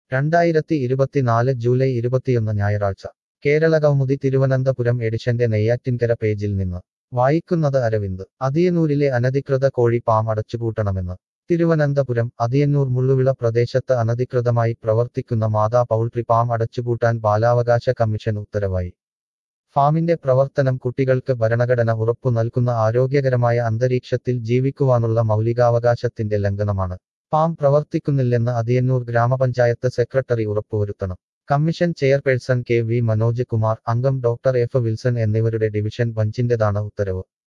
രണ്ടായിരത്തി ഇരുപത്തിനാല് ജൂലൈ ഇരുപത്തിയൊന്ന് ഞായറാഴ്ച കേരള കൗമുദി തിരുവനന്തപുരം എഡിഷന്റെ നെയ്യാറ്റിൻകര പേജിൽ നിന്ന് വായിക്കുന്നത് അരവിന്ദ് അതിയന്നൂരിലെ അനധികൃത കോഴി പാം അടച്ചുപൂട്ടണമെന്ന് തിരുവനന്തപുരം അതിയന്നൂർ മുള്ളുവിള പ്രദേശത്ത് അനധികൃതമായി പ്രവർത്തിക്കുന്ന മാതാ പൗൾട്രി പാം അടച്ചുപൂട്ടാൻ ബാലാവകാശ കമ്മീഷൻ ഉത്തരവായി ഫാമിന്റെ പ്രവർത്തനം കുട്ടികൾക്ക് ഭരണഘടന ഉറപ്പു നൽകുന്ന ആരോഗ്യകരമായ അന്തരീക്ഷത്തിൽ ജീവിക്കുവാനുള്ള മൗലികാവകാശത്തിന്റെ ലംഘനമാണ് പാം പ്രവർത്തിക്കുന്നില്ലെന്ന് അതിയന്നൂർ ഗ്രാമപഞ്ചായത്ത് സെക്രട്ടറി ഉറപ്പുവരുത്തണം commission chairperson K V Manoj Kumar അംഗം ഡോക്ടർ എഫ് വിൽസൺ എന്നിവരുടെ ഡിവിഷൻ ബഞ്ചിന്റേതാണ് ഉത്തരവ്